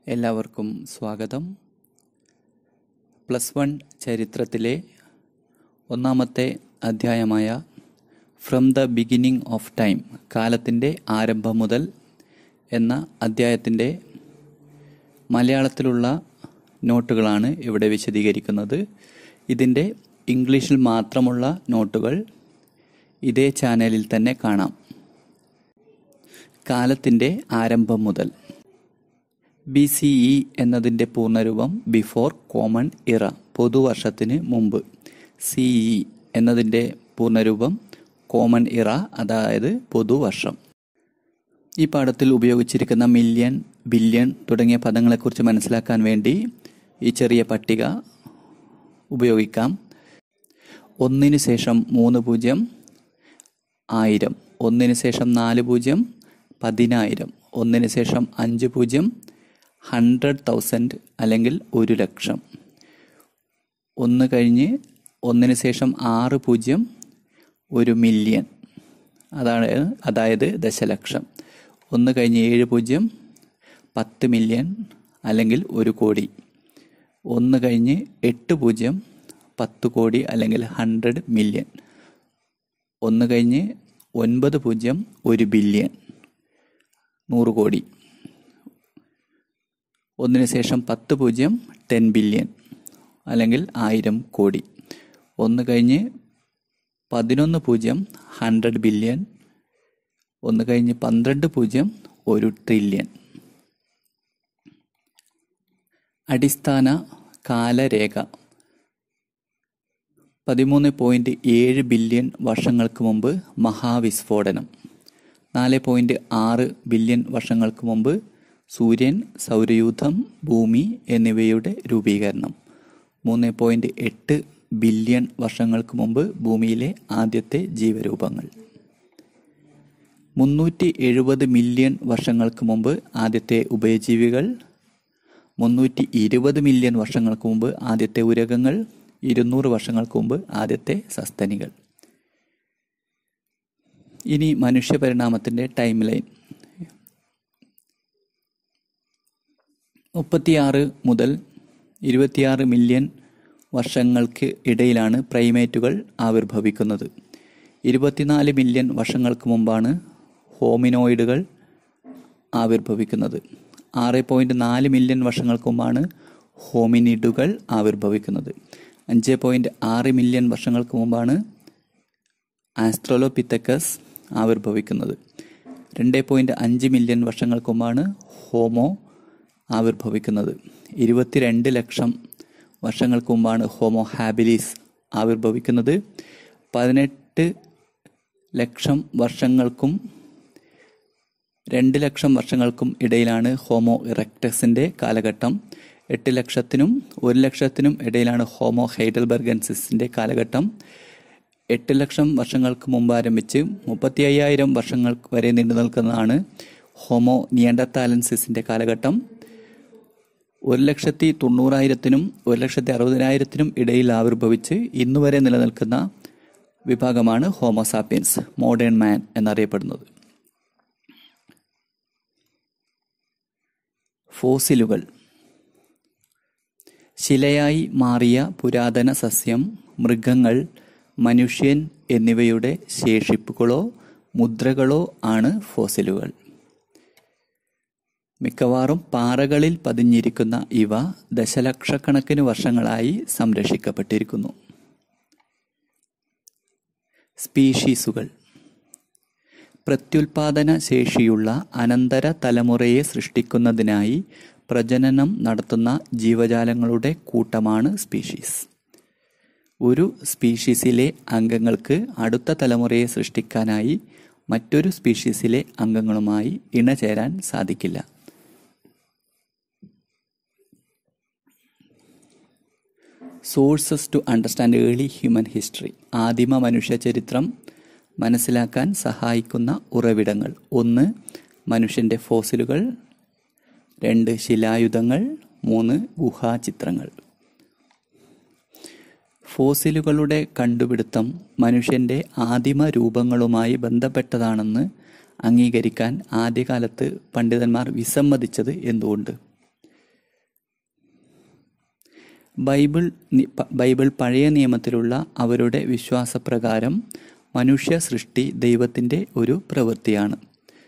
എല്ലാവർക്കും സ്വാഗതം plus one ചരിത്രത്തിലെ ഒന്നാമത്തെ അധ്യായമായ from the beginning of time കാലത്തിൻ്റെ ആരംഭം മുതൽ എന്ന അധ്യായത്തിൻ്റെ മലയാളത്തിലുള്ള നോട്ടുകളാണ് ഇവിടെ വിശദീകരിക്കുന്നത് ഇതിൻ്റെ ഇംഗ്ലീഷിൽ മാത്രമുള്ള നോട്ടുകൾ ഇതേ ചാനലിൽ തന്നെ കാണാം കാലത്തിൻ്റെ ആരംഭം മുതൽ ബി സി ഇ എന്നതിൻ്റെ പൂർണ്ണരൂപം ബിഫോർ കോമൺ ഇറ പൊതുവർഷത്തിന് മുമ്പ് സി ഇ എന്നതിൻ്റെ പൂർണ്ണരൂപം കോമൺ ഇറ അതായത് പൊതുവർഷം ഈ പാഠത്തിൽ ഉപയോഗിച്ചിരിക്കുന്ന മില്യൺ ബില്യൺ തുടങ്ങിയ പദങ്ങളെക്കുറിച്ച് മനസ്സിലാക്കാൻ വേണ്ടി ഈ ചെറിയ പട്ടിക ഉപയോഗിക്കാം ഒന്നിന് ശേഷം മൂന്ന് പൂജ്യം ആയിരം ഒന്നിന് ശേഷം നാല് പൂജ്യം പതിനായിരം ഒന്നിന് ശേഷം അഞ്ച് പൂജ്യം ഹൺഡ്രഡ് തൗസൻഡ് അല്ലെങ്കിൽ ഒരു ലക്ഷം ഒന്ന് കഴിഞ്ഞ് ഒന്നിന് ശേഷം ആറ് പൂജ്യം ഒരു മില്യൺ അതാണ് അതായത് ദശലക്ഷം ഒന്ന് കഴിഞ്ഞ് ഏഴ് പൂജ്യം പത്ത് മില്യൺ അല്ലെങ്കിൽ ഒരു കോടി ഒന്ന് കഴിഞ്ഞ് എട്ട് പൂജ്യം പത്ത് കോടി അല്ലെങ്കിൽ ഹൺഡ്രഡ് മില്യൺ ഒന്ന് കഴിഞ്ഞ് ഒൻപത് പൂജ്യം ഒരു ബില്യൺ നൂറ് കോടി ഒന്നിന് ശേഷം പത്ത് പൂജ്യം ടെൻ ബില്യൺ അല്ലെങ്കിൽ ആയിരം കോടി ഒന്ന് കഴിഞ്ഞ് പതിനൊന്ന് പൂജ്യം ഹൺഡ്രഡ് ബില്യൺ ഒന്ന് കഴിഞ്ഞ് പന്ത്രണ്ട് പൂജ്യം ഒരു ട്രില്യൺ അടിസ്ഥാന കാലരേഖ പതിമൂന്ന് പോയിന്റ് ഏഴ് ബില്യൺ വർഷങ്ങൾക്ക് മുമ്പ് മഹാവിസ്ഫോടനം നാല് പോയിന്റ് ആറ് ബില്യൺ വർഷങ്ങൾക്ക് മുമ്പ് സൂര്യൻ സൗരയൂഥം ഭൂമി എന്നിവയുടെ രൂപീകരണം മൂന്ന് പോയിന്റ് എട്ട് ബില്യൺ വർഷങ്ങൾക്ക് മുമ്പ് ഭൂമിയിലെ ആദ്യത്തെ ജീവരൂപങ്ങൾ മുന്നൂറ്റി എഴുപത് മില്യൺ വർഷങ്ങൾക്ക് മുമ്പ് ആദ്യത്തെ ഉഭയജീവികൾ മുന്നൂറ്റി ഇരുപത് മില്യൺ വർഷങ്ങൾക്ക് മുമ്പ് ആദ്യത്തെ ഉരകങ്ങൾ ഇരുന്നൂറ് വർഷങ്ങൾക്ക് മുമ്പ് ആദ്യത്തെ സസ്തനികൾ ഇനി മനുഷ്യപരിണാമത്തിൻ്റെ ടൈം ലൈൻ മുപ്പത്തിയാറ് മുതൽ ഇരുപത്തിയാറ് മില്യൺ വർഷങ്ങൾക്ക് ഇടയിലാണ് പ്രൈമേറ്റുകൾ ആവിർഭവിക്കുന്നത് ഇരുപത്തിനാല് മില്യൺ വർഷങ്ങൾക്ക് മുമ്പാണ് ഹോമിനോയിഡുകൾ ആവിർഭവിക്കുന്നത് ആറ് പോയിന്റ് നാല് മില്യൺ വർഷങ്ങൾക്ക് മുമ്പാണ് ഹോമിനിഡുകൾ ആവിർഭവിക്കുന്നത് അഞ്ച് പോയിന്റ് ആറ് മില്യൺ വർഷങ്ങൾക്ക് മുമ്പാണ് ആസ്ട്രോലോപിത്തക്കസ് ആവിർഭവിക്കുന്നത് രണ്ട് പോയിന്റ് അഞ്ച് മില്യൺ വർഷങ്ങൾക്ക് മുമ്പാണ് ഹോമോ ആവിർഭവിക്കുന്നത് ഇരുപത്തിരണ്ട് ലക്ഷം വർഷങ്ങൾക്ക് മുമ്പാണ് ഹോമോ ഹാബിലിസ് ആവിർഭവിക്കുന്നത് പതിനെട്ട് ലക്ഷം വർഷങ്ങൾക്കും രണ്ട് ലക്ഷം വർഷങ്ങൾക്കും ഇടയിലാണ് ഹോമോ ഇറക്ടസിൻ്റെ കാലഘട്ടം എട്ട് ലക്ഷത്തിനും ഒരു ലക്ഷത്തിനും ഇടയിലാണ് ഹോമോ ഹൈഡൽബർഗൻസിൻ്റെ കാലഘട്ടം എട്ട് ലക്ഷം വർഷങ്ങൾക്ക് മുമ്പ് ആരംഭിച്ച് മുപ്പത്തി അയ്യായിരം വർഷങ്ങൾ വരെ നീണ്ടു നിൽക്കുന്നതാണ് ഹോമോ നിയണ്ടത്താലൻസിൻ്റെ കാലഘട്ടം ഒരു ലക്ഷത്തി തൊണ്ണൂറായിരത്തിനും ഒരു ലക്ഷത്തി അറുപതിനായിരത്തിനും ഇടയിൽ ആവിർഭവിച്ച് ഇന്നുവരെ നിലനിൽക്കുന്ന വിഭാഗമാണ് ഹോമോസാപ്പിയൻസ് മോഡേൺ മാൻ എന്നറിയപ്പെടുന്നത് ഫോസിലുകൾ ശിലയായി മാറിയ പുരാതന സസ്യം മൃഗങ്ങൾ മനുഷ്യൻ എന്നിവയുടെ ശേഷിപ്പുകളോ മുദ്രകളോ ആണ് ഫോസിലുകൾ മിക്കവാറും പാറകളിൽ പതിഞ്ഞിരിക്കുന്ന ഇവ ദശലക്ഷക്കണക്കിന് വർഷങ്ങളായി സംരക്ഷിക്കപ്പെട്ടിരിക്കുന്നു സ്പീഷീസുകൾ പ്രത്യുൽപാദന ശേഷിയുള്ള അനന്തര തലമുറയെ സൃഷ്ടിക്കുന്നതിനായി പ്രജനനം നടത്തുന്ന ജീവജാലങ്ങളുടെ കൂട്ടമാണ് സ്പീഷീസ് ഒരു സ്പീഷീസിലെ അംഗങ്ങൾക്ക് അടുത്ത തലമുറയെ സൃഷ്ടിക്കാനായി മറ്റൊരു സ്പീഷീസിലെ അംഗങ്ങളുമായി ഇണചേരാൻ സാധിക്കില്ല sources to understand early human history ആദിമ മനുഷ്യ ചരിത്രം മനസ്സിലാക്കാൻ സഹായിക്കുന്ന ഉറവിടങ്ങൾ ഒന്ന് മനുഷ്യൻ്റെ ഫോസിലുകൾ രണ്ട് ശിലായുധങ്ങൾ മൂന്ന് ഗുഹാചിത്രങ്ങൾ ഫോസിലുകളുടെ കണ്ടുപിടുത്തം മനുഷ്യൻ്റെ ആദിമ രൂപങ്ങളുമായി ബന്ധപ്പെട്ടതാണെന്ന് അംഗീകരിക്കാൻ ആദ്യകാലത്ത് പണ്ഡിതന്മാർ വിസമ്മതിച്ചത് എന്തുകൊണ്ട് ബൈബിൾ നി- പ- ബൈബിൾ പഴയ നിയമത്തിലുള്ള അവരുടെ വിശ്വാസപ്രകാരം മനുഷ്യ സൃഷ്ടി ദൈവത്തിൻ്റെ ഒരു പ്രവൃത്തിയാണ്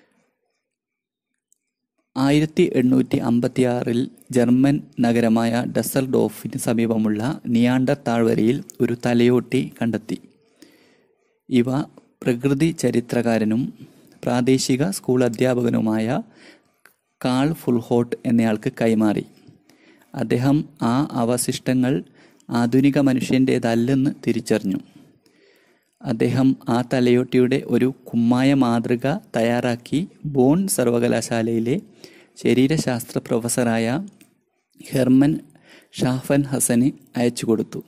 ആയിരത്തി എണ്ണൂറ്റി അമ്പത്തിയാറിൽ ജർമ്മൻ നഗരമായ ഡസൽഡോഫിന് സമീപമുള്ള നിയാണ്ടർ താഴ്വരയിൽ ഒരു തലയോട്ടി കണ്ടെത്തി ഇവ പ്രകൃതി ചരിത്രകാരനും പ്രാദേശിക സ്കൂൾ അധ്യാപകനുമായ കാൾ ഫുൾഹോട്ട് എന്നയാൾക്ക് കൈമാറി അദ്ദേഹം ആ അവശിഷ്ടങ്ങൾ ആധുനിക മനുഷ്യൻ്റേതല്ലെന്ന് തിരിച്ചറിഞ്ഞു അദ്ദേഹം ആ തലയോട്ടിയുടെ ഒരു കുമ്മായ മാതൃക തയ്യാറാക്കി ബോൺ സർവകലാശാലയിലെ ശരീരശാസ്ത്ര പ്രൊഫസറായ ഹെർമൻ ഷാഫൻ ഹസന് അയച്ചു കൊടുത്തു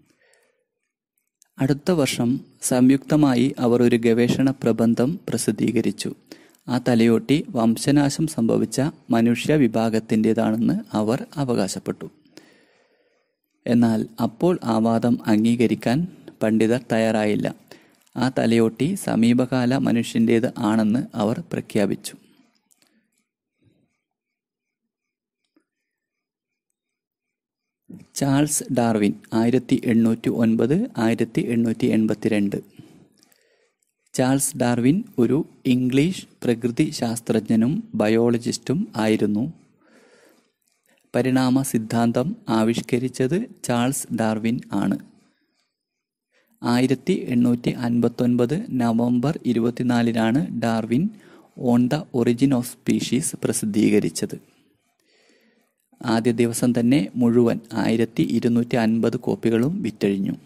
അടുത്ത വർഷം സംയുക്തമായി അവർ ഒരു ഗവേഷണ പ്രബന്ധം പ്രസിദ്ധീകരിച്ചു ആ തലയോട്ടി വംശനാശം സംഭവിച്ച മനുഷ്യ വിഭാഗത്തിൻ്റെതാണെന്ന് അവർ അവകാശപ്പെട്ടു എന്നാൽ അപ്പോൾ ആ വാദം അംഗീകരിക്കാൻ പണ്ഡിതർ തയ്യാറായില്ല ആ തലയോട്ടി സമീപകാല മനുഷ്യൻ്റേത് ആണെന്ന് അവർ പ്രഖ്യാപിച്ചു ചാൾസ് ഡാർവിൻ ആയിരത്തി എണ്ണൂറ്റി ഒൻപത് ആയിരത്തി എണ്ണൂറ്റി എൺപത്തിരണ്ട് ചാൾസ് ഡാർവിൻ ഒരു ഇംഗ്ലീഷ് പ്രകൃതി ശാസ്ത്രജ്ഞനും ബയോളജിസ്റ്റും ആയിരുന്നു പരിണാമ സിദ്ധാന്തം ആവിഷ്കരിച്ചത് ചാൾസ് ഡാർവിൻ ആണ് ആയിരത്തി എണ്ണൂറ്റി അൻപത്തൊൻപത് നവംബർ ഇരുപത്തിനാലിനാണ് Darwin on the origin of species പ്രസിദ്ധീകരിച്ചത് ആദ്യ ദിവസം തന്നെ മുഴുവൻ ആയിരത്തി ഇരുന്നൂറ്റി അൻപത് കോപ്പികളും വിറ്റഴിഞ്ഞു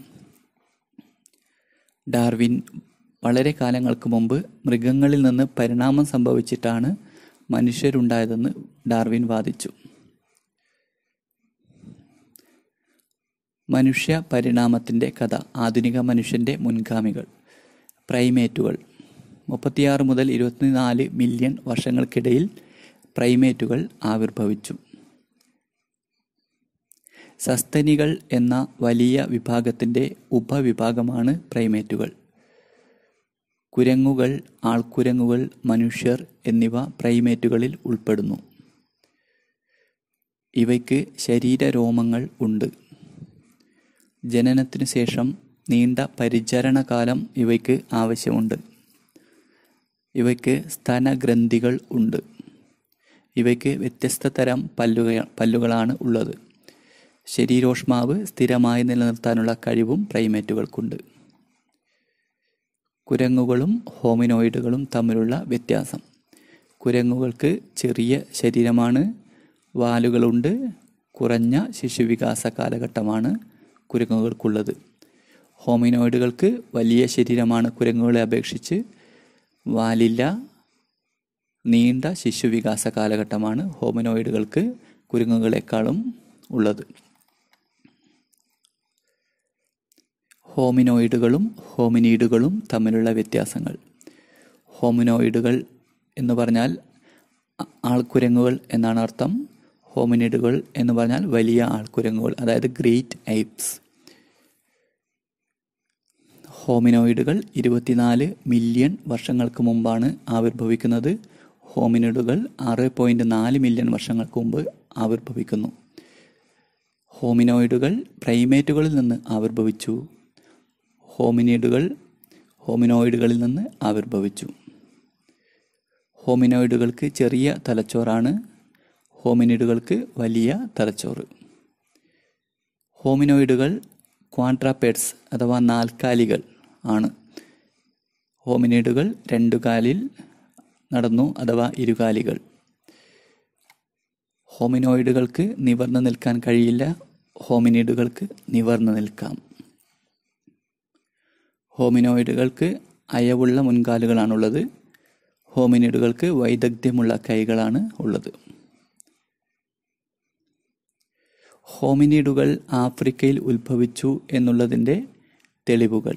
ഡാർവിൻ വളരെ കാലങ്ങൾക്ക് മുമ്പ് മൃഗങ്ങളിൽ നിന്ന് പരിണാമം സംഭവിച്ചിട്ടാണ് മനുഷ്യരുണ്ടായതെന്ന് ഡാർവിൻ വാദിച്ചു മനുഷ്യ പരിണാമത്തിൻ്റെ കഥ ആധുനിക മനുഷ്യൻ്റെ മുൻഗാമികൾ പ്രൈമേറ്റുകൾ മുപ്പത്തിയാറ് മുതൽ ഇരുപത്തിനാല് മില്യൺ വർഷങ്ങൾക്കിടയിൽ പ്രൈമേറ്റുകൾ ആവിർഭവിച്ചു സസ്തനികൾ എന്ന വലിയ വിഭാഗത്തിൻ്റെ ഉപവിഭാഗമാണ് പ്രൈമേറ്റുകൾ കുരങ്ങുകൾ ആൾക്കുരങ്ങുകൾ മനുഷ്യർ എന്നിവ പ്രൈമേറ്റുകളിൽ ഉൾപ്പെടുന്നു ഇവയ്ക്ക് ശരീരരോമങ്ങൾ ഉണ്ട് ജനനത്തിനു ശേഷം നീണ്ട പരിചരണകാലം ഇവയ്ക്ക് ആവശ്യമുണ്ട് ഇവയ്ക്ക് സ്തനഗ്രന്ഥികൾ ഉണ്ട് ഇവയ്ക്ക് വ്യത്യസ്ത തരം പല്ലുകൾ പല്ലുകളാണ് ഉള്ളത് ശരീരോഷ്മാവ് സ്ഥിരമായി നിലനിർത്താനുള്ള കഴിവും പ്രൈമേറ്റുകൾക്കുണ്ട് കുരങ്ങുകളും ഹോമിനോയിഡുകളും തമ്മിലുള്ള വ്യത്യാസം കുരങ്ങുകൾക്ക് ചെറിയ ശരീരമാണ് വാലുകളുണ്ട് കുറഞ്ഞ ശിശുവികാസ കാലഘട്ടമാണ് കുരങ്ങുകൾക്കുള്ളത് ഹോമിനോയിഡുകൾക്ക് വലിയ ശരീരമാണ് കുരങ്ങുകളെ അപേക്ഷിച്ച് വാലില്ല നീണ്ട ശിശുവികാസ കാലഘട്ടമാണ് ഹോമിനോയിഡുകൾക്ക് കുരങ്ങുകളെക്കാളും ഉള്ളത് ഹോമിനോയിഡുകളും ഹോമിനീഡുകളും തമ്മിലുള്ള വ്യത്യാസങ്ങൾ ഹോമിനോയിഡുകൾ എന്ന് പറഞ്ഞാൽ ആ- ആൾക്കുരങ്ങുകൾ എന്നാണ് അർത്ഥം ഹോമിനിഡുകൾ എന്ന് പറഞ്ഞാൽ വലിയ ആൾക്കുരങ്ങുകൾ അതായത് ഗ്രേറ്റ് ഐപ്സ് ഹോമിനോയിഡുകൾ ഇരുപത്തിനാല് മില്യൺ വർഷങ്ങൾക്ക് മുമ്പാണ് ആവിർഭവിക്കുന്നത് ഹോമിനിഡുകൾ ആറ് പോയിൻറ്റ് നാല് മില്യൺ വർഷങ്ങൾക്ക് മുമ്പ് ആവിർഭവിക്കുന്നു ഹോമിനോയിഡുകൾ പ്രൈമേറ്റുകളിൽ നിന്ന് ആവിർഭവിച്ചു ഹോമിനിഡുകൾ ഹോമിനോയിഡുകളിൽ നിന്ന് ആവിർഭവിച്ചു ഹോമിനോയിഡുകൾക്ക് ചെറിയ തലച്ചോറാണ് ഹോമിനിഡുകൾക്ക് വലിയ തലച്ചോറ് ഹോമിനോയിഡുകൾ ക്വാഡ്രാപേഡ്സ് അഥവാ നാൽക്കാലികൾ ആണ് ഹോമിനിഡുകൾ രണ്ടു കാലിൽ നടന്നു അഥവാ ഇരുകാലികൾ ഹോമിനോയിഡുകൾക്ക് നിവർന്നു നിൽക്കാൻ കഴിയില്ല ഹോമിനിഡുകൾക്ക് നിവർന്നു നിൽക്കാം ഹോമിനോയിഡുകൾക്ക് അയവുള്ള മുൻകാലുകളാണുള്ളത് ഹോമിനിഡുകൾക്ക് വൈദഗ്ധ്യമുള്ള കൈകളാണ് ഉള്ളത് ഹോമിനിഡുകൾ ആഫ്രിക്കയിൽ ഉത്ഭവിച്ചു എന്നുള്ളതിൻ്റെ തെളിവുകൾ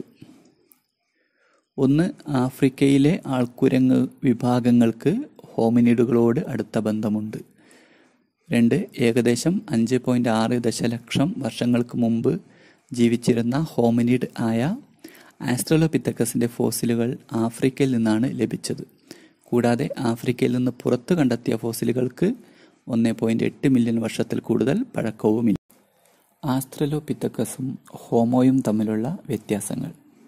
ഒന്ന് ആഫ്രിക്കയിലെ ആൾക്കുരങ്ങ് വിഭാഗങ്ങൾക്ക് ഹോമിനിഡുകളോട് അടുത്ത ബന്ധമുണ്ട് രണ്ട് ഏകദേശം അഞ്ച് പോയിൻ്റ് ആറ് ദശലക്ഷം വർഷങ്ങൾക്ക് മുമ്പ് ജീവിച്ചിരുന്ന ഹോമിനിഡ് ആയ ആസ്ട്രലോപിത്തക്കസിൻ്റെ ഫോസിലുകൾ ആഫ്രിക്കയിൽ നിന്നാണ് ലഭിച്ചത് കൂടാതെ ആഫ്രിക്കയിൽ നിന്ന് പുറത്തു കണ്ടെത്തിയ ഫോസിലുകൾക്ക് ഒന്ന് പോയിൻറ്റ് എട്ട് മില്യൺ വർഷത്തിൽ കൂടുതൽ പഴക്കവുമില്ല ആസ്ട്രലോപിത്തക്കസും ഹോമോയും തമ്മിലുള്ള വ്യത്യാസങ്ങൾ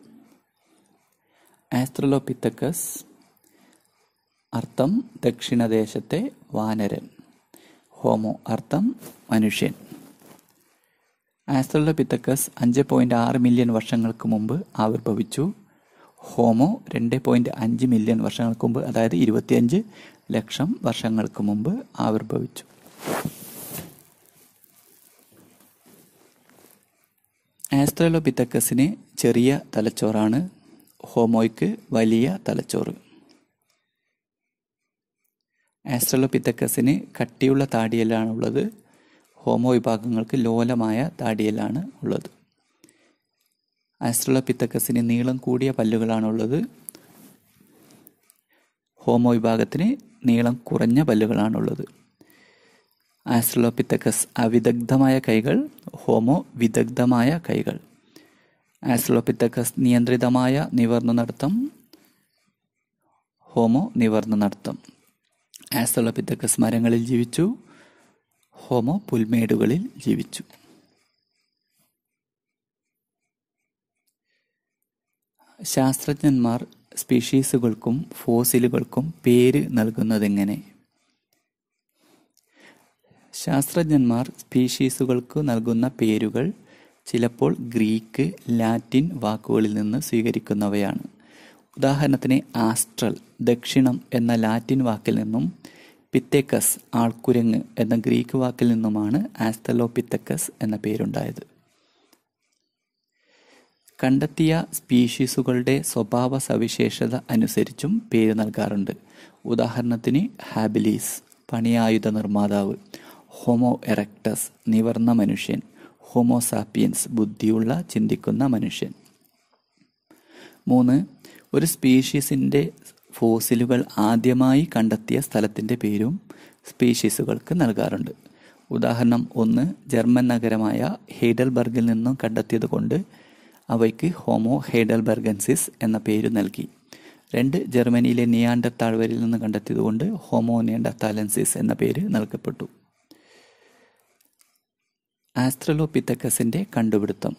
ആസ്ട്രലോപിത്തക്കസ് അർത്ഥം ദക്ഷിണദേശത്തെ വാനരൻ ഹോമോ അർത്ഥം മനുഷ്യൻ ആസ്ട്രലോപിത്തക്കസ് അഞ്ച് പോയിന്റ് ആറ് മില്യൺ വർഷങ്ങൾക്ക് മുമ്പ് ആവിർഭവിച്ചു ഹോമോ രണ്ട് പോയിന്റ് അഞ്ച് മില്യൺ വർഷങ്ങൾക്ക് മുമ്പ് അതായത് ഇരുപത്തിയഞ്ച് ലക്ഷം വർഷങ്ങൾക്ക് മുമ്പ് ആവിർഭവിച്ചു ആസ്ട്രലോപിത്തക്കസിന് ചെറിയ തലച്ചോറാണ് ഹോമോയ്ക്ക് വലിയ തലച്ചോറ് ആസ്ട്രലോപിത്തക്കസിന് കട്ടിയുള്ള താടിയലാണ് ഉള്ളത് ഹോമോ വിഭാഗങ്ങൾക്ക് ലോലമായ താടിയലാണ് ഉള്ളത് ആസ്ട്രലോപിത്തക്കസിന് നീളം കൂടിയ പല്ലുകളാണുള്ളത് ഹോമോ വിഭാഗത്തിന് നീളം കുറഞ്ഞ പല്ലുകളാണുള്ളത് ആസ്ട്രലോപിത്തക്കസ് അവിദഗ്ധമായ കൈകൾ ഹോമോ വിദഗ്ധമായ കൈകൾ ആസ്ട്രലോപിത്തക്കസ് നിയന്ത്രിതമായ നിവർന്നു നടത്തം ഹോമോ നിവർന്നു നടത്തം ആസ്ട്രലോപിത്തക്കസ് മരങ്ങളിൽ ജീവിച്ചു ഹോമോ പുൽമേടുകളിൽ ജീവിച്ചു ശാസ്ത്രജ്ഞന്മാർ സ്പീഷീസുകൾക്കും ഫോസിലുകൾക്കും പേര് നൽകുന്നതെങ്ങനെ ശാസ്ത്രജ്ഞന്മാർ സ്പീഷീസുകൾക്ക് നൽകുന്ന പേരുകൾ ചിലപ്പോൾ ഗ്രീക്ക് ലാറ്റിൻ വാക്കുകളിൽ നിന്ന് സ്വീകരിക്കുന്നവയാണ് ഉദാഹരണത്തിന് ആസ്ട്രൽ ദക്ഷിണം എന്ന ലാറ്റിൻ വാക്കിൽ നിന്നും പിത്തേക്കസ് ആൾക്കുരങ്ങ് എന്ന ഗ്രീക്ക് വാക്കിൽ നിന്നുമാണ് ആസ്തലോപിത്തക്കസ് എന്ന പേരുണ്ടായത് കണ്ടെത്തിയ സ്പീഷീസുകളുടെ സ്വഭാവ സവിശേഷത അനുസരിച്ചും പേര് നൽകാറുണ്ട് ഉദാഹരണത്തിന് ഹാബിലീസ് പണിയായുധ നിർമ്മാതാവ് ഹോമോ എറക്ടസ് നിവർന്ന മനുഷ്യൻ ഹോമോസാപ്പിയൻസ് ബുദ്ധിയുള്ള ചിന്തിക്കുന്ന മനുഷ്യൻ മൂന്ന് ഒരു സ്പീഷീസിൻ്റെ ഫോസിലുകൾ ആദ്യമായി കണ്ടെത്തിയ സ്ഥലത്തിൻ്റെ പേരും സ്പീഷീസുകൾക്ക് നൽകാറുണ്ട് ഉദാഹരണം ഒന്ന് ജർമ്മൻ നഗരമായ ഹെയ്ഡൽബർഗിൽ നിന്നും കണ്ടെത്തിയത് കൊണ്ട് അവയ്ക്ക് ഹോമോ ഹെയ്ഡൽബർഗൻസിസ് എന്ന പേര് നൽകി രണ്ട് ജർമ്മനിയിലെ നിയാണ്ടർ താഴ്വരയിൽ നിന്ന് കണ്ടെത്തിയതുകൊണ്ട് ഹോമോ നിയാണ്ടർതാലൻസിസ് എന്ന പേര് നൽകപ്പെട്ടു ആസ്ട്രലോപിത്തക്കസിന്റെ കണ്ടുപിടുത്തം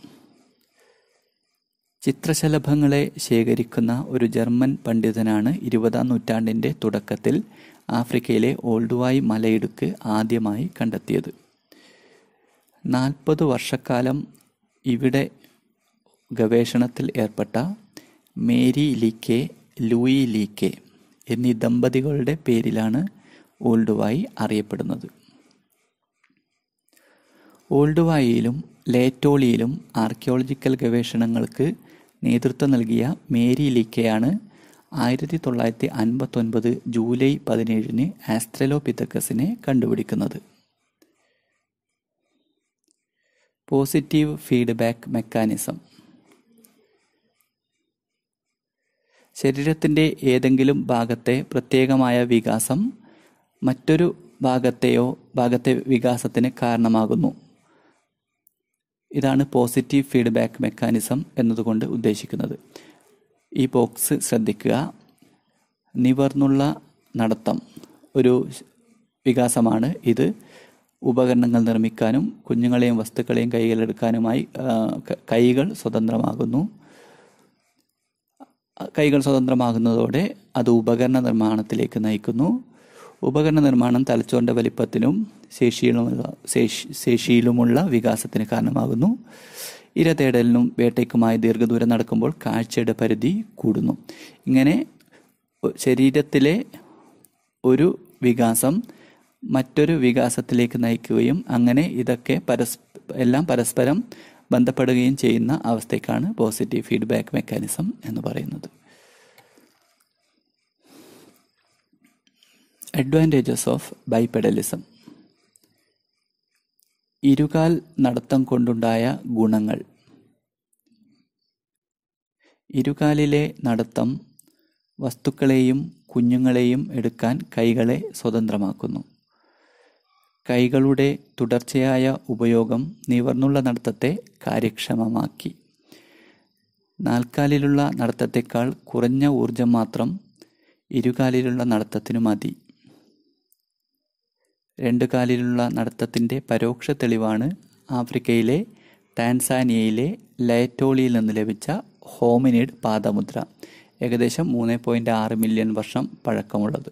ചിത്രശലഭങ്ങളെ ശേഖരിക്കുന്ന ഒരു ജർമ്മൻ പണ്ഡിതനാണ് ഇരുപതാം നൂറ്റാണ്ടിന്റെ തുടക്കത്തിൽ ആഫ്രിക്കയിലെ ഓൾഡുവായി മലയിടുക്ക് ആദ്യമായി കണ്ടെത്തിയത് നാൽപ്പത് വർഷക്കാലം ഇവിടെ ഗവേഷണത്തിൽ ഏർപ്പെട്ട മേരി ലീക്കെ ലൂയി ലീക്കെ എന്നീ ദമ്പതികളുടെ പേരിലാണ് ഓൾഡുവായി അറിയപ്പെടുന്നത് ഓൾഡുവായിയിലും ലേറ്റോളിയിലും ആർക്കിയോളജിക്കൽ ഗവേഷണങ്ങൾക്ക് നേതൃത്വം നൽകിയ മേരി ലീക്കയാണ് ആയിരത്തി തൊള്ളായിരത്തി അൻപത്തൊൻപത് ജൂലൈ പതിനേഴിന് ആസ്ട്രലോപിത്തക്കസിനെ കണ്ടുപിടിക്കുന്നത് പോസിറ്റീവ് ഫീഡ്ബാക്ക് മെക്കാനിസം ശരീരത്തിൻ്റെ ഏതെങ്കിലും ഭാഗത്തെ പ്രത്യേകമായ വികാസം മറ്റൊരു ഭാഗത്തെയോ ഭാഗത്തെ വികാസത്തിന് കാരണമാകുന്നു ഇതാണ് പോസിറ്റീവ് ഫീഡ്ബാക്ക് മെക്കാനിസം എന്നതുകൊണ്ട് ഉദ്ദേശിക്കുന്നത് ഈ ബോക്സ് ശ്രദ്ധിക്കുക നിവർന്നുള്ള നടത്തം ഒരു വികാസമാണ് ഇത് ഉപകരണങ്ങൾ നിർമ്മിക്കാനും കുഞ്ഞുങ്ങളെയും വസ്തുക്കളെയും കൈകളിലെടുക്കാനുമായി കൈകൾ സ്വതന്ത്രമാകുന്നു കൈകൾ സ്വതന്ത്രമാകുന്നതോടെ അത് ഉപകരണ നിർമ്മാണത്തിലേക്ക് നയിക്കുന്നു ഉപകരണ നിർമ്മാണം തലച്ചോറിൻ്റെ വലിപ്പത്തിനും ശേഷിയിലുമുള്ള ശേഷിയിലുമുള്ള വികാസത്തിന് കാരണമാകുന്നു ഇര തേടലിനും വേട്ടയ്ക്കുമായി ദീർഘദൂരം നടക്കുമ്പോൾ കാഴ്ചയുടെ പരിധി കൂടുന്നു ഇങ്ങനെ ശരീരത്തിലെ ഒരു വികാസം മറ്റൊരു വികാസത്തിലേക്ക് നയിക്കുകയും അങ്ങനെ ഇതൊക്കെ പരസ് എല്ലാം പരസ്പരം ബന്ധപ്പെടുകയും ചെയ്യുന്ന അവസ്ഥയ്ക്കാണ് പോസിറ്റീവ് ഫീഡ്ബാക്ക് മെക്കാനിസം എന്ന് പറയുന്നത് അഡ്വാൻറ്റേജസ് ഓഫ് ബൈപെഡലിസം ഇരുകാൽ നടത്തം കൊണ്ടുണ്ടായ ഗുണങ്ങൾ ഇരുകാലിലെ നടത്തം വസ്തുക്കളെയും കുഞ്ഞുങ്ങളെയും എടുക്കാൻ കൈകളെ സ്വതന്ത്രമാക്കുന്നു കൈകളുടെ തുടർച്ചയായ ഉപയോഗം നിവർന്നുള്ള നടത്തത്തെ കാര്യക്ഷമമാക്കി നാൽക്കാലിലുള്ള നടത്തത്തേക്കാൾ കുറഞ്ഞ ഊർജം മാത്രം ഇരുകാലിലുള്ള നടത്തത്തിനു മതി രണ്ടു കാലിലുള്ള നടത്തത്തിൻ്റെ പരോക്ഷ തെളിവാണ് ആഫ്രിക്കയിലെ ടാൻസാനിയയിലെ ലയറ്റോളിയിൽ നിന്ന് ലഭിച്ച ഹോമിനിഡ് പാദമുദ്ര ഏകദേശം മൂന്ന് പോയിൻറ്റ് ആറ് മില്യൺ വർഷം പഴക്കമുള്ളത്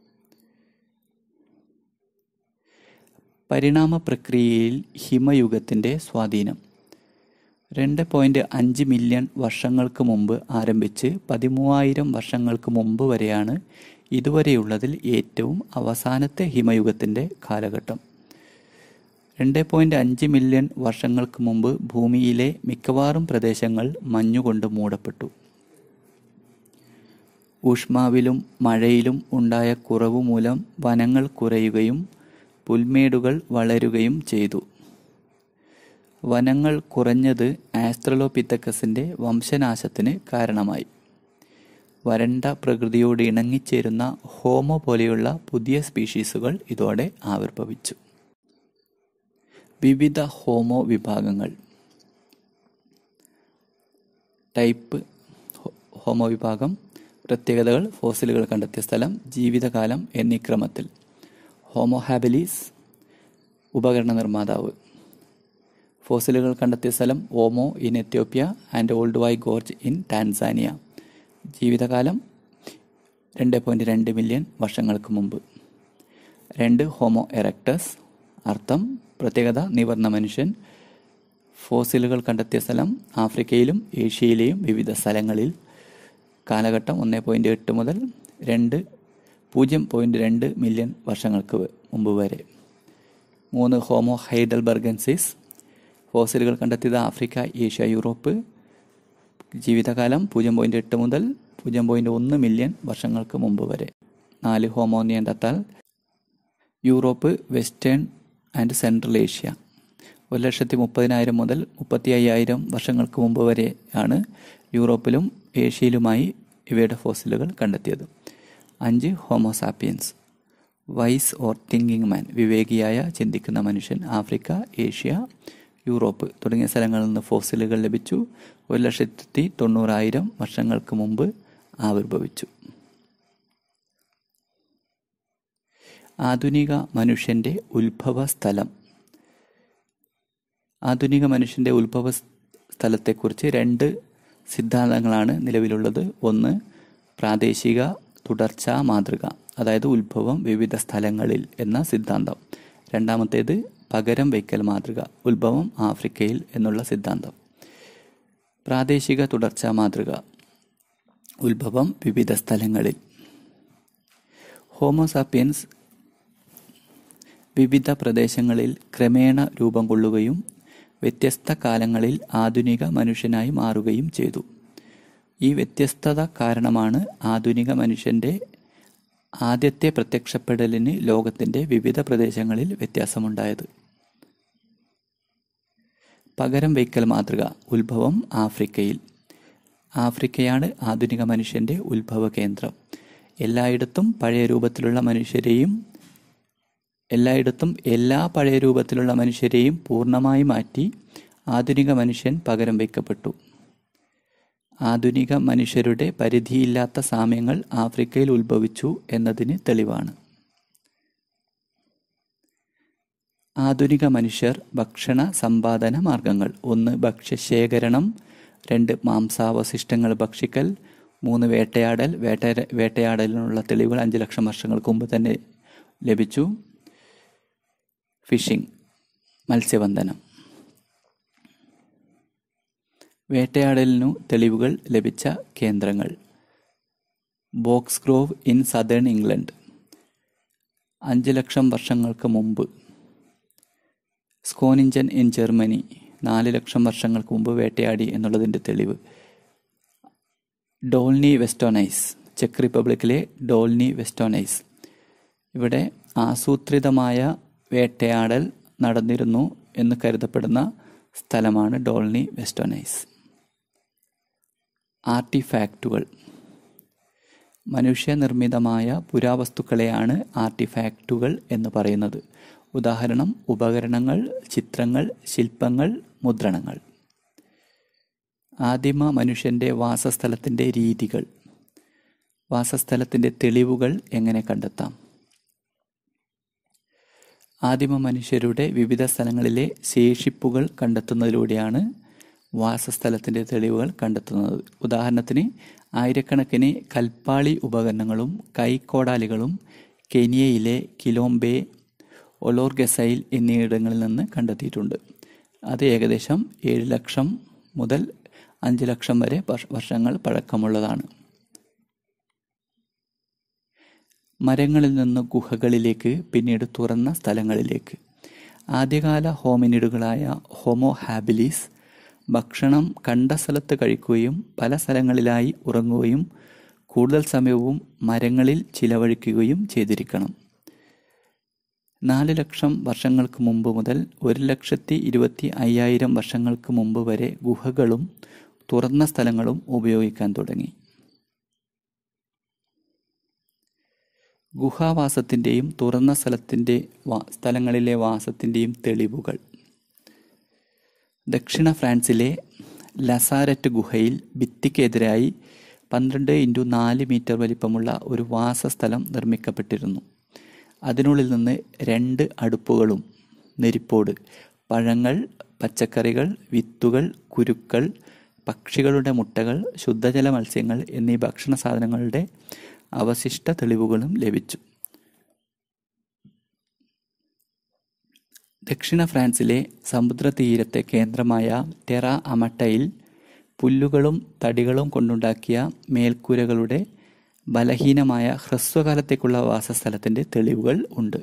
പരിണാമ പ്രക്രിയയിൽ ഹിമയുഗത്തിൻ്റെ സ്വാധീനം രണ്ട് പോയിൻറ്റ് അഞ്ച് മില്യൺ വർഷങ്ങൾക്ക് മുമ്പ് ആരംഭിച്ച് പതിമൂവായിരം വർഷങ്ങൾക്ക് മുമ്പ് വരെയാണ് ഇതുവരെയുള്ളതിൽ ഏറ്റവും അവസാനത്തെ ഹിമയുഗത്തിൻ്റെ കാലഘട്ടം രണ്ട് പോയിൻറ്റ് അഞ്ച് മില്യൺ വർഷങ്ങൾക്ക് മുമ്പ് ഭൂമിയിലെ മിക്കവാറും പ്രദേശങ്ങൾ മഞ്ഞുകൊണ്ട് മൂടപ്പെട്ടു ഊഷ്മാവിലും മഴയിലും ഉണ്ടായ കുറവ് മൂലം വനങ്ങൾ കുറയുകയും പുൽമേടുകൾ വളരുകയും ചെയ്തു വനങ്ങൾ കുറഞ്ഞത് ആസ്ട്രലോപിത്തക്കസിൻ്റെ വംശനാശത്തിന് കാരണമായി വരണ്ട പ്രകൃതിയോട് ഇണങ്ങിച്ചേരുന്ന ഹോമോ പോലെയുള്ള പുതിയ സ്പീഷീസുകൾ ഇതോടെ ആവിർഭവിച്ചു വിവിധ ഹോമോ വിഭാഗങ്ങൾ ടൈപ്പ് ഹോമോ വിഭാഗം പ്രത്യേകതകൾ ഫോസിലുകൾ കണ്ടെത്തിയ സ്ഥലം ജീവിതകാലം എന്നീ ക്രമത്തിൽ ഹോമോ ഹാബിലീസ് ഉപകരണ നിർമ്മാതാവ് ഫോസിലുകൾ കണ്ടെത്തിയ സ്ഥലം Omo in Ethiopia and Olduvai gorge in Tanzania ജീവിതകാലം രണ്ട് പോയിൻറ്റ് രണ്ട് മില്യൺ വർഷങ്ങൾക്ക് മുമ്പ് രണ്ട് ഹോമോ എറക്ടസ് അർത്ഥം പ്രത്യേകത നിവർന്ന മനുഷ്യൻ ഫോസിലുകൾ കണ്ടെത്തിയ സ്ഥലം ആഫ്രിക്കയിലും ഏഷ്യയിലെയും വിവിധ സ്ഥലങ്ങളിൽ കാലഘട്ടം ഒന്ന് പോയിൻറ്റ് എട്ട് മുതൽ രണ്ട് പൂജ്യം പോയിൻറ്റ് രണ്ട് മില്യൺ വർഷങ്ങൾക്ക് മുമ്പ് വരെ മൂന്ന് ഹോമോ ഹൈഡൽബർഗൻസിസ് ഫോസിലുകൾ കണ്ടെത്തിയത് ആഫ്രിക്ക ഏഷ്യ യൂറോപ്പ് ജീവിതകാലം പൂജ്യം പോയിൻറ്റ് എട്ട് മുതൽ പൂജ്യം പോയിൻറ്റ് ഒന്ന് മില്യൺ വർഷങ്ങൾക്ക് മുമ്പ് വരെ നാല് homo Neanderthal Europe western and central Asia ഒരു ലക്ഷത്തി മുപ്പതിനായിരം മുതൽ മുപ്പത്തി അയ്യായിരം വർഷങ്ങൾക്ക് മുമ്പ് വരെയാണ് യൂറോപ്പിലും ഏഷ്യയിലുമായി ഇവയുടെ ഫോസിലുകൾ കണ്ടെത്തിയത് അഞ്ച് homo sapiens wise or thinking man വിവേകിയായ ചിന്തിക്കുന്ന മനുഷ്യൻ ആഫ്രിക്ക ഏഷ്യ യൂറോപ്പ് തുടങ്ങിയ സ്ഥലങ്ങളിൽ നിന്ന് ഫോസിലുകൾ ലഭിച്ചു ഒരു ലക്ഷത്തി തൊണ്ണൂറായിരം വർഷങ്ങൾക്ക് മുമ്പ് ആവിർഭവിച്ചു ആധുനിക മനുഷ്യൻ്റെ ഉത്ഭവ സ്ഥലം ആധുനിക മനുഷ്യൻ്റെ ഉത്ഭവ സ്ഥലത്തെക്കുറിച്ച് രണ്ട് സിദ്ധാന്തങ്ങളാണ് നിലവിലുള്ളത് ഒന്ന് പ്രാദേശിക തുടർച്ചാ മാതൃക അതായത് ഉത്ഭവം വിവിധ സ്ഥലങ്ങളിൽ എന്ന സിദ്ധാന്തം രണ്ടാമത്തേത് പകരം വയ്ക്കൽ മാതൃക ഉത്ഭവം ആഫ്രിക്കയിൽ എന്നുള്ള സിദ്ധാന്തം പ്രാദേശിക തുടർച്ചാ മാതൃക ഉത്ഭവം വിവിധ സ്ഥലങ്ങളിൽ ഹോമോസാപ്പിയൻസ് വിവിധ പ്രദേശങ്ങളിൽ ക്രമേണ രൂപം കൊള്ളുകയും വ്യത്യസ്ത കാലങ്ങളിൽ ആധുനിക മനുഷ്യനായി മാറുകയും ചെയ്തു ഈ വ്യത്യസ്തത കാരണമാണ് ആധുനിക മനുഷ്യൻ്റെ ആദ്യത്തെ പ്രത്യക്ഷപ്പെടലിന് ലോകത്തിൻ്റെ വിവിധ പ്രദേശങ്ങളിൽ വ്യത്യാസമുണ്ടായത് പകരം വയ്ക്കൽ മാതൃക ഉത്ഭവം ആഫ്രിക്കയിൽ ആഫ്രിക്കയാണ് ആധുനിക മനുഷ്യൻ്റെ ഉത്ഭവ കേന്ദ്രം എല്ലായിടത്തും പഴയ രൂപത്തിലുള്ള മനുഷ്യരെയും എല്ലായിടത്തും എല്ലാ പഴയ രൂപത്തിലുള്ള മനുഷ്യരെയും പൂർണ്ണമായി മാറ്റി ആധുനിക മനുഷ്യൻ പകരം വയ്ക്കപ്പെട്ടു ആധുനിക മനുഷ്യരുടെ പരിധിയില്ലാത്ത സാമ്യങ്ങൾ ആഫ്രിക്കയിൽ ഉത്ഭവിച്ചു എന്നതിന് തെളിവാണ് ആധുനിക മനുഷ്യർ ഭക്ഷണ സമ്പാദന മാർഗങ്ങൾ ഒന്ന് ഭക്ഷ്യശേഖരണം രണ്ട് മാംസാവശിഷ്ടങ്ങൾ ഭക്ഷിക്കൽ മൂന്ന് വേട്ടയാടൽ വേട്ട വേട്ടയാടലിനുള്ള തെളിവുകൾ അഞ്ച് ലക്ഷം വർഷങ്ങൾക്ക് മുമ്പ് തന്നെ ലഭിച്ചു ഫിഷിംഗ് മത്സ്യബന്ധനം വേട്ടയാടലിനു തെളിവുകൾ ലഭിച്ച കേന്ദ്രങ്ങൾ Boxgrove in southern England അഞ്ച് ലക്ഷം വർഷങ്ങൾക്ക് മുമ്പ് സ്കോനിഞ്ചൻ ഇൻ ജർമ്മനി നാല് ലക്ഷം വർഷങ്ങൾക്ക് മുമ്പ് വേട്ടയാടി എന്നുള്ളതിൻ്റെ തെളിവ് ഡോൾനി വെസ്റ്റോണൈസ് ചെക്ക് റിപ്പബ്ലിക്കിലെ ഡോൾനി വെസ്റ്റോണൈസ് ഇവിടെ ആസൂത്രിതമായ വേട്ടയാടൽ നടന്നിരുന്നു എന്ന് കരുതപ്പെടുന്ന സ്ഥലമാണ് ഡോൾനി വെസ്റ്റോണൈസ് ആർട്ടിഫാക്റ്റുകൾ മനുഷ്യനിർമ്മിതമായ പുരാവസ്തുക്കളെയാണ് ആർട്ടിഫാക്റ്റുകൾ എന്ന് പറയുന്നത് ഉദാഹരണം ഉപകരണങ്ങൾ ചിത്രങ്ങൾ ശില്പങ്ങൾ മുദ്രണങ്ങൾ ആദിമ മനുഷ്യൻ്റെ വാസസ്ഥലത്തിൻ്റെ രീതികൾ വാസസ്ഥലത്തിൻ്റെ തെളിവുകൾ എങ്ങനെ കണ്ടെത്താം ആദിമ മനുഷ്യരുടെ വിവിധ സ്ഥലങ്ങളിലെ ശേഷിപ്പുകൾ കണ്ടെത്തുന്നതിലൂടെയാണ് വാസസ്ഥലത്തിൻ്റെ തെളിവുകൾ കണ്ടെത്തുന്നത് ഉദാഹരണത്തിന് ആയിരക്കണക്കിന് കൽപ്പാളി ഉപകരണങ്ങളും കൈക്കോടാലികളും കെനിയയിലെ കിലോംബെ ഒലോർഗസൈൽ എന്നിയിടങ്ങളിൽ നിന്ന് കണ്ടെത്തിയിട്ടുണ്ട് അത് ഏകദേശം ഏഴ് ലക്ഷം മുതൽ അഞ്ച് ലക്ഷം വരെ വർഷങ്ങൾ പഴക്കമുള്ളതാണ് മരങ്ങളിൽ നിന്ന് ഗുഹകളിലേക്ക് പിന്നീട് തുറന്ന സ്ഥലങ്ങളിലേക്ക് ആദ്യകാല ഹോമിനിഡുകളായ ഹോമോ ഹാബിലിസ് ഭക്ഷണം കണ്ട സ്ഥലത്ത് കഴിക്കുകയും പല സ്ഥലങ്ങളിലായി ഉറങ്ങുകയും കൂടുതൽ സമയവും മരങ്ങളിൽ ചിലവഴിക്കുകയും ചെയ്തിരിക്കണം നാല് ലക്ഷം വർഷങ്ങൾക്ക് മുമ്പ് മുതൽ ഒരു ലക്ഷത്തി ഇരുപത്തി അയ്യായിരം വർഷങ്ങൾക്ക് മുമ്പ് വരെ ഗുഹകളും തുറന്ന സ്ഥലങ്ങളും ഉപയോഗിക്കാൻ തുടങ്ങി ഗുഹാവാസത്തിൻ്റെയും തുറന്ന സ്ഥലത്തിൻ്റെ സ്ഥലങ്ങളിലെ വാസത്തിൻ്റെയും തെളിവുകൾ ദക്ഷിണ ഫ്രാൻസിലെ ലസാരറ്റ് ഗുഹയിൽ ഭിത്തിക്കെതിരായി പന്ത്രണ്ട് ഇൻറ്റു നാല് മീറ്റർ വലിപ്പമുള്ള ഒരു വാസസ്ഥലം നിർമ്മിക്കപ്പെട്ടിരുന്നു അതിനുള്ളിൽ നിന്ന് രണ്ട് അടുപ്പുകളും നെരിപ്പോട് പഴങ്ങൾ പച്ചക്കറികൾ വിത്തുകൾ കുരുക്കൾ പക്ഷികളുടെ മുട്ടകൾ ശുദ്ധജല മത്സ്യങ്ങൾ എന്നീ ഭക്ഷണ സാധനങ്ങളുടെ അവശിഷ്ട തെളിവുകളും ലഭിച്ചു ദക്ഷിണ ഫ്രാൻസിലെ സമുദ്രതീരത്തെ കേന്ദ്രമായ ടെറ അമട്ടയിൽ പുല്ലുകളും തടികളും കൊണ്ടുണ്ടാക്കിയ മേൽക്കൂരകളുടെ ബലഹീനമായ ഹ്രസ്വകാലത്തേക്കുള്ള വാസസ്ഥലത്തിൻ്റെ തെളിവുകൾ ഉണ്ട്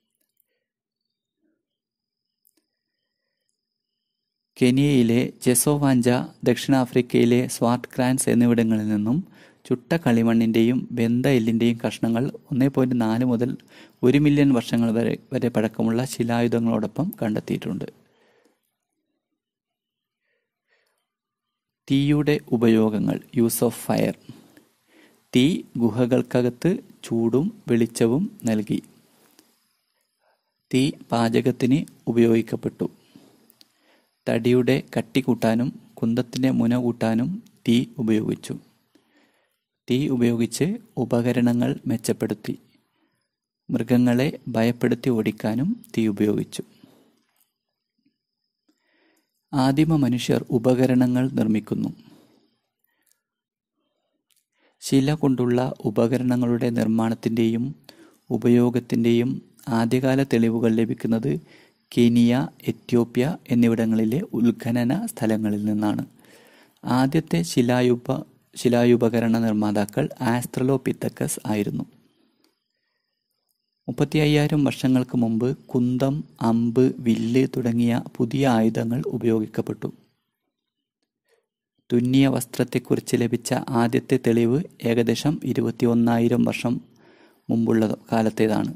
കെനിയയിലെ ജെസോവാഞ്ച ദക്ഷിണാഫ്രിക്കയിലെ സ്വാർട്ട് ക്രാൻസ് എന്നിവിടങ്ങളിൽ നിന്നും ചുട്ട കളിമണ്ണിൻ്റെയും ബന്ധ എല്ലിൻ്റെയും കഷ്ണങ്ങൾ ഒന്നേ പോയിൻറ്റ് നാല് മുതൽ ഒരു മില്യൺ വർഷങ്ങൾ വരെ വരെ പഴക്കമുള്ള ശിലായുധങ്ങളോടൊപ്പം കണ്ടെത്തിയിട്ടുണ്ട് തീയുടെ ഉപയോഗങ്ങൾ യൂസ് ഓഫ് ഫയർ തീ ഗുഹകൾക്കകത്ത് ചൂടും വെളിച്ചവും നൽകി തീ പാചകത്തിന് ഉപയോഗിക്കപ്പെട്ടു തടിയുടെ കട്ടി കൂട്ടാനും കുന്തത്തിൻ്റെ മുന കൂട്ടാനും തീ ഉപയോഗിച്ചു തീ ഉപയോഗിച്ച് ഉപകരണങ്ങൾ മെച്ചപ്പെടുത്തി മൃഗങ്ങളെ ഭയപ്പെടുത്തി ഓടിക്കാനും തീ ഉപയോഗിച്ചു ആദിമ മനുഷ്യർ ഉപകരണങ്ങൾ നിർമ്മിക്കുന്നു ശില കൊണ്ടുള്ള ഉപകരണങ്ങളുടെ നിർമ്മാണത്തിൻ്റെയും ഉപയോഗത്തിൻ്റെയും ആദ്യകാല തെളിവുകൾ ലഭിക്കുന്നത് കെനിയ എത്യോപ്യ എന്നിവിടങ്ങളിലെ ഉത്ഖനന സ്ഥലങ്ങളിൽ നിന്നാണ് ആദ്യത്തെ ശിലായുപ ശിലായുപകരണ നിർമ്മാതാക്കൾ ആസ്ട്രലോപിത്തക്കസ് ആയിരുന്നു മുപ്പത്തി അയ്യായിരം വർഷങ്ങൾക്ക് മുമ്പ് കുന്തം അമ്പ് വില്ല് തുടങ്ങിയ പുതിയ ആയുധങ്ങൾ ഉപയോഗിക്കപ്പെട്ടു തുന്നിയ വസ്ത്രത്തെക്കുറിച്ച് ലഭിച്ച ആദ്യത്തെ തെളിവ് ഏകദേശം ഇരുപത്തി ഒന്നായിരം വർഷം മുമ്പുള്ള കാലത്തേതാണ്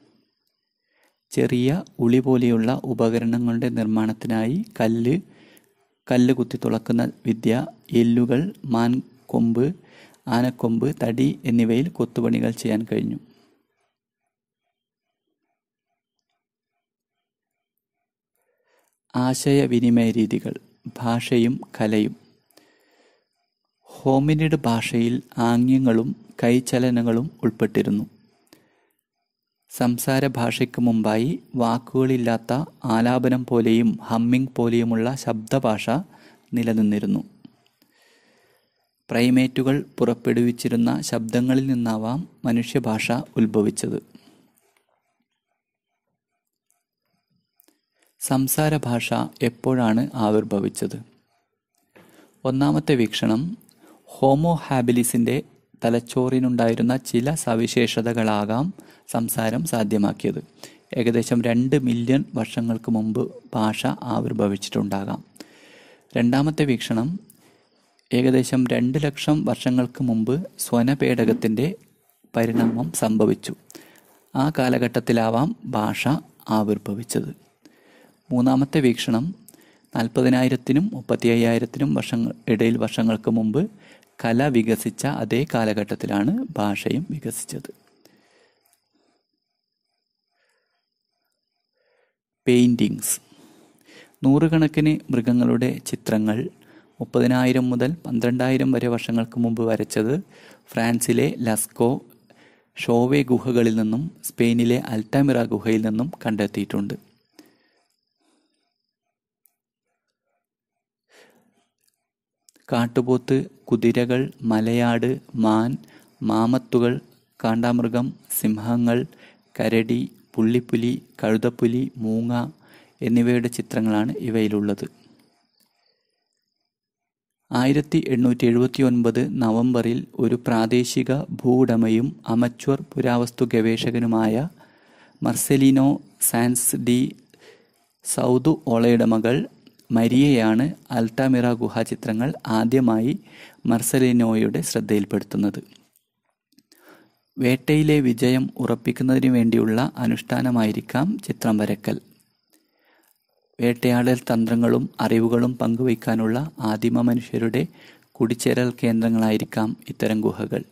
ചെറിയ ഉളി പോലെയുള്ള ഉപകരണങ്ങളുടെ നിർമ്മാണത്തിനായി കല്ല് കല്ല് കുത്തി തുളക്കുന്ന വിദ്യ എല്ലുകൾ മാൻ കൊമ്പ് ആനക്കൊമ്പ് തടി എന്നിവയിൽ കൊത്തുപണികൾ ചെയ്യാൻ കഴിഞ്ഞു ആശയവിനിമയ രീതികൾ ഭാഷയും കലയും ഹോമിനിഡ് ഭാഷയിൽ ആംഗ്യങ്ങളും കൈചലനങ്ങളും ഉൾപ്പെട്ടിരുന്നു സംസാര ഭാഷയ്ക്ക് മുമ്പായി വാക്കുകളില്ലാത്ത ആലാപനം പോലെയും ഹമ്മിങ് പോലെയുമുള്ള ശബ്ദഭാഷ നിലനിന്നിരുന്നു പ്രൈമേറ്റുകൾ പുറപ്പെടുവിച്ചിരുന്ന ശബ്ദങ്ങളിൽ നിന്നാവാം മനുഷ്യഭാഷ ഉത്ഭവിച്ചത് സംസാര ഭാഷ എപ്പോഴാണ് ആവിർഭവിച്ചത് ഒന്നാമത്തെ വീക്ഷണം ഹോമോ ഹാബിലിസിൻ്റെ തലച്ചോറിനുണ്ടായിരുന്ന ചില സവിശേഷതകളാകാം സംസാരം സാധ്യമാക്കിയത് ഏകദേശം രണ്ട് മില്യൺ വർഷങ്ങൾക്ക് മുമ്പ് ഭാഷ ആവിർഭവിച്ചിട്ടുണ്ടാകാം രണ്ടാമത്തെ വീക്ഷണം ഏകദേശം രണ്ട് ലക്ഷം വർഷങ്ങൾക്ക് മുമ്പ് സ്വനപേടകത്തിൻ്റെ പരിണാമം സംഭവിച്ചു ആ കാലഘട്ടത്തിലാവാം ഭാഷ ആവിർഭവിച്ചത് മൂന്നാമത്തെ വീക്ഷണം നാൽപ്പതിനായിരത്തിനും മുപ്പത്തി അയ്യായിരത്തിനും വർഷങ്ങൾ ഇടയിൽ വർഷങ്ങൾക്ക് മുമ്പ് കല വികസിച്ച അതേ കാലഘട്ടത്തിലാണ് ഭാഷയും വികസിച്ചത് പെയിൻറ്റിങ്സ് നൂറുകണക്കിന് മൃഗങ്ങളുടെ ചിത്രങ്ങൾ മുപ്പതിനായിരം മുതൽ പന്ത്രണ്ടായിരം വരെ വർഷങ്ങൾക്ക് മുമ്പ് വരച്ചത് ഫ്രാൻസിലെ ലസ്കോ ഷോവെ ഗുഹകളിൽ നിന്നും സ്പെയിനിലെ അൽറ്റാമിറ ഗുഹയിൽ നിന്നും കണ്ടെത്തിയിട്ടുണ്ട് കാട്ടുപോത്ത് കുതിരകൾ മലയാട് മാൻ മാമത്തുകൾ കാണ്ടാമൃഗം സിംഹങ്ങൾ കരടി പുള്ളിപ്പുലി കഴുതപ്പുലി മൂങ്ങ എന്നിവയുടെ ചിത്രങ്ങളാണ് ഇവയിലുള്ളത് ആയിരത്തി എണ്ണൂറ്റി എഴുപത്തി ഒൻപത് നവംബറിൽ ഒരു പ്രാദേശിക ഭൂവുടമയും അമച്വർ പുരാവസ്തു ഗവേഷകനുമായ മർസെലിനോ സാൻസ് ഡി സൗദു ഓളയുടെ മകൾ മരിയയാണ് അൽട്ടാമിറ ഗുഹാചിത്രങ്ങൾ ആദ്യമായി മർസലിനോയുടെ ശ്രദ്ധയിൽപ്പെടുത്തുന്നത് വേട്ടയിലെ വിജയം ഉറപ്പിക്കുന്നതിനു വേണ്ടിയുള്ള അനുഷ്ഠാനമായിരിക്കാം ചിത്രം വരക്കൽ വേട്ടയാടൽ തന്ത്രങ്ങളും അറിവുകളും പങ്കുവയ്ക്കാനുള്ള ആദിമ മനുഷ്യരുടെ കുടിച്ചേരൽ കേന്ദ്രങ്ങളായിരിക്കാം ഇത്തരം ഗുഹകൾ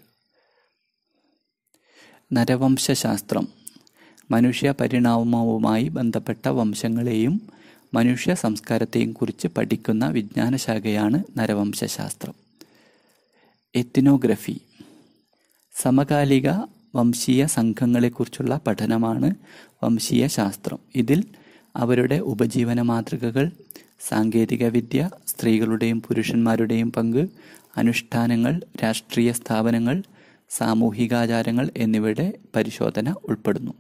നരവംശശാസ്ത്രം മനുഷ്യ പരിണാമവുമായി ബന്ധപ്പെട്ട വംശങ്ങളെയും മനുഷ്യ സംസ്കാരത്തെയും കുറിച്ച് പഠിക്കുന്ന വിജ്ഞാനശാഖയാണ് നരവംശശാസ്ത്രം എത്തിനോഗ്രഫി സമകാലിക വംശീയ സംഘങ്ങളെക്കുറിച്ചുള്ള പഠനമാണ് വംശീയ ശാസ്ത്രം ഇതിൽ അവരുടെ ഉപജീവന മാതൃകകൾ സാങ്കേതികവിദ്യ സ്ത്രീകളുടെയും പുരുഷന്മാരുടെയും പങ്ക് അനുഷ്ഠാനങ്ങൾ രാഷ്ട്രീയ സ്ഥാപനങ്ങൾ സാമൂഹികാചാരങ്ങൾ എന്നിവയുടെ പരിശോധന ഉൾപ്പെടുന്നു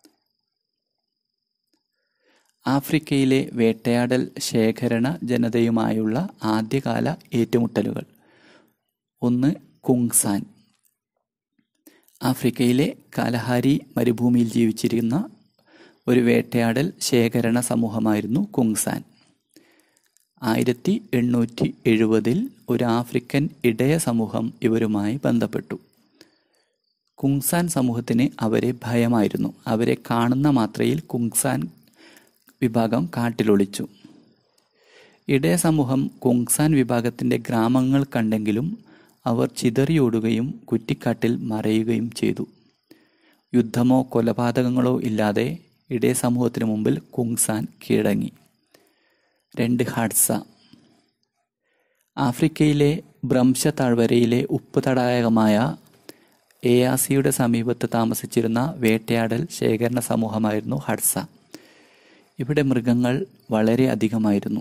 ആഫ്രിക്കയിലെ വേട്ടയാടൽ ശേഖരണ ജനതയുമായുള്ള ആദ്യകാല ഏറ്റുമുട്ടലുകൾ ഒന്ന് കുങ്സാൻ ആഫ്രിക്കയിലെ കാലഹാരി മരുഭൂമിയിൽ ജീവിച്ചിരുന്ന ഒരു വേട്ടയാടൽ ശേഖരണ സമൂഹമായിരുന്നു കുങ്സാൻ ആയിരത്തി എണ്ണൂറ്റി എഴുപതിൽ ഒരു ആഫ്രിക്കൻ ഇടയ സമൂഹം ഇവരുമായി ബന്ധപ്പെട്ടു കുങ്സാൻ സമൂഹത്തിന് അവരെ ഭയമായിരുന്നു അവരെ കാണുന്ന മാത്രയിൽ കുങ്സാൻ വിഭാഗം കാട്ടിലൊളിച്ചു ഇടയ സമൂഹം കുങ്സാൻ വിഭാഗത്തിൻ്റെ ഗ്രാമങ്ങൾ കണ്ടെങ്കിലും അവർ ചിതറിയോടുകയും കുറ്റിക്കാട്ടിൽ മറയുകയും ചെയ്തു യുദ്ധമോ കൊലപാതകങ്ങളോ ഇല്ലാതെ ഇടയ സമൂഹത്തിനു മുമ്പിൽ കുങ്സാൻ കീഴടങ്ങി രണ്ട് ഹഡ്സ ആഫ്രിക്കയിലെ ബ്രംശ താഴ്വരയിലെ ഉപ്പ് തടാകമായ എയാസിയുടെ സമീപത്ത് താമസിച്ചിരുന്ന വേട്ടയാടൽ ശേഖരണ സമൂഹമായിരുന്നു ഹഡ്സ ഇവിടെ മൃഗങ്ങൾ വളരെ അധികമായിരുന്നു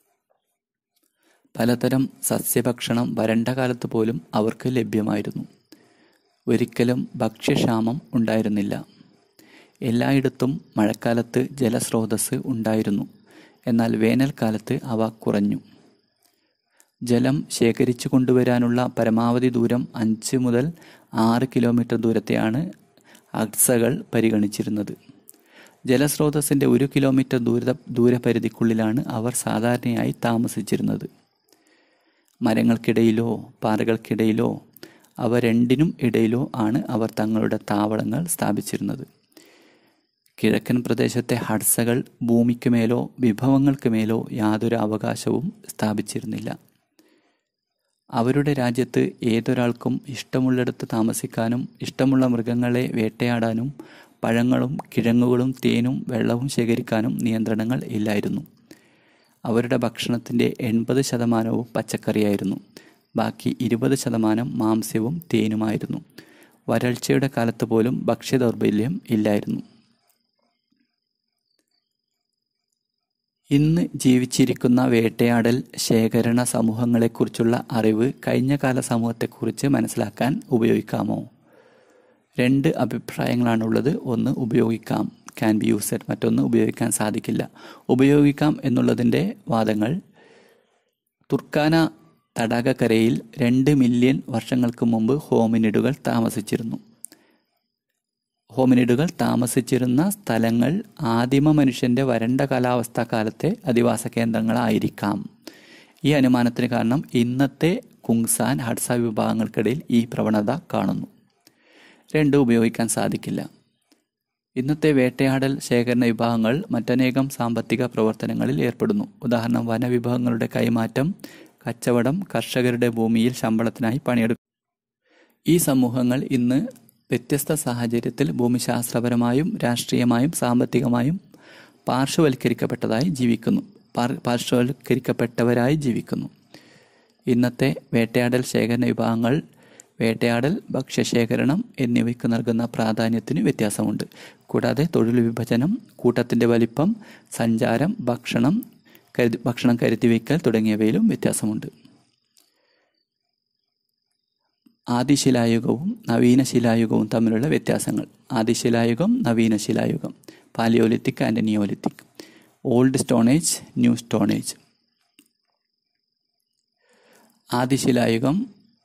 പലതരം സസ്യഭക്ഷണം വരണ്ട കാലത്ത് പോലും അവർക്ക് ലഭ്യമായിരുന്നു ഒരിക്കലും ഭക്ഷ്യക്ഷാമം ഉണ്ടായിരുന്നില്ല എല്ലായിടത്തും മഴക്കാലത്ത് ജലസ്രോതസ് ഉണ്ടായിരുന്നു എന്നാൽ വേനൽക്കാലത്ത് അവ കുറഞ്ഞു ജലം ശേഖരിച്ചു കൊണ്ടുവരാനുള്ള പരമാവധി ദൂരം അഞ്ച് മുതൽ ആറ് കിലോമീറ്റർ ദൂരത്തെയാണ് അക്സകൾ പരിഗണിച്ചിരുന്നത് ജലസ്രോതസ്സിൻ്റെ ഒരു കിലോമീറ്റർ ദൂര ദൂരപരിധിക്കുള്ളിലാണ് അവർ സാധാരണയായി താമസിച്ചിരുന്നത് മരങ്ങൾക്കിടയിലോ പാറകൾക്കിടയിലോ അവ രണ്ടിനും ഇടയിലോ ആണ് അവർ തങ്ങളുടെ താവളങ്ങൾ സ്ഥാപിച്ചിരുന്നത് കിഴക്കൻ പ്രദേശത്തെ ഹഡ്സകൾ ഭൂമിക്ക് മേലോ വിഭവങ്ങൾക്ക് മേലോ യാതൊരു അവകാശവും സ്ഥാപിച്ചിരുന്നില്ല അവരുടെ രാജ്യത്ത് ഏതൊരാൾക്കും ഇഷ്ടമുള്ളിടത്ത് താമസിക്കാനും ഇഷ്ടമുള്ള മൃഗങ്ങളെ വേട്ടയാടാനും പഴങ്ങളും കിഴങ്ങുകളും തേനും വെള്ളവും ശേഖരിക്കാനും നിയന്ത്രണങ്ങൾ ഇല്ലായിരുന്നു അവരുടെ ഭക്ഷണത്തിൻ്റെ എൺപത് ശതമാനവും പച്ചക്കറിയായിരുന്നു ബാക്കി ഇരുപത് ശതമാനം മാംസ്യവും തേനുമായിരുന്നു വരൾച്ചയുടെ കാലത്ത് പോലും ഭക്ഷ്യദൗർബല്യം ഇല്ലായിരുന്നു ഇന്ന് ജീവിച്ചിരിക്കുന്ന വേട്ടയാടൽ ശേഖരണ സമൂഹങ്ങളെക്കുറിച്ചുള്ള അറിവ് കഴിഞ്ഞ കാല സമൂഹത്തെക്കുറിച്ച് മനസ്സിലാക്കാൻ ഉപയോഗിക്കാമോ രണ്ട് അഭിപ്രായങ്ങളാണുള്ളത് ഒന്ന് ഉപയോഗിക്കാം ക്യാൻ ബി യൂസഡ് മറ്റൊന്ന് ഉപയോഗിക്കാൻ സാധിക്കില്ല ഉപയോഗിക്കാം എന്നുള്ളതിൻ്റെ വാദങ്ങൾ തുർക്കാന തടാകക്കരയിൽ രണ്ട് മില്യൺ വർഷങ്ങൾക്ക് മുമ്പ് ഹോമിനിഡുകൾ താമസിച്ചിരുന്നു ഹോമിനിഡുകൾ താമസിച്ചിരുന്ന സ്ഥലങ്ങൾ ആദിമ മനുഷ്യൻ്റെ വരണ്ട കാലാവസ്ഥാ കാലത്തെ അധിവാസ കേന്ദ്രങ്ങളായിരിക്കാം ഈ അനുമാനത്തിന് കാരണം ഇന്നത്തെ കുങ്സാൻ ഹഡ്സ വിഭാഗങ്ങൾക്കിടയിൽ ഈ പ്രവണത കാണുന്നു രണ്ടും ഉപയോഗിക്കാൻ സാധിക്കില്ല ഇന്നത്തെ വേട്ടയാടൽ ശേഖരണ വിഭാഗങ്ങൾ മറ്റനേകം സാമ്പത്തിക പ്രവർത്തനങ്ങളിൽ ഏർപ്പെടുന്നു ഉദാഹരണം വനവിഭവങ്ങളുടെ കൈമാറ്റം കച്ചവടം കർഷകരുടെ ഭൂമിയിൽ ശമ്പളത്തിനായി പണിയെടുക്കും ഈ സമൂഹങ്ങൾ ഇന്ന് വ്യത്യസ്ത സാഹചര്യത്തിൽ ഭൂമിശാസ്ത്രപരമായും രാഷ്ട്രീയമായും സാമ്പത്തികമായും പാർശ്വവൽക്കരിക്കപ്പെട്ടതായി ജീവിക്കുന്നു പാർശ്വവൽക്കരിക്കപ്പെട്ടവരായി ജീവിക്കുന്നു ഇന്നത്തെ വേട്ടയാടൽ ശേഖരണ വിഭാഗങ്ങൾ വേട്ടയാടൽ ഭക്ഷ്യശേഖരണം എന്നിവയ്ക്ക് നൽകുന്ന പ്രാധാന്യത്തിന് വ്യത്യാസമുണ്ട് കൂടാതെ തൊഴിൽ വിഭജനം കൂട്ടത്തിൻ്റെ വലിപ്പം സഞ്ചാരം ഭക്ഷണം കരുതി ഭക്ഷണം കരുതി വയ്ക്കൽ തുടങ്ങിയവയിലും വ്യത്യാസമുണ്ട് ആദിശിലായുഗവും നവീന ശിലായുഗവും തമ്മിലുള്ള വ്യത്യാസങ്ങൾ ആദിശിലായുഗം നവീന ശിലായുഗം palaeolithic and neolithic old stone age new stone age ആദിശിലായുഗം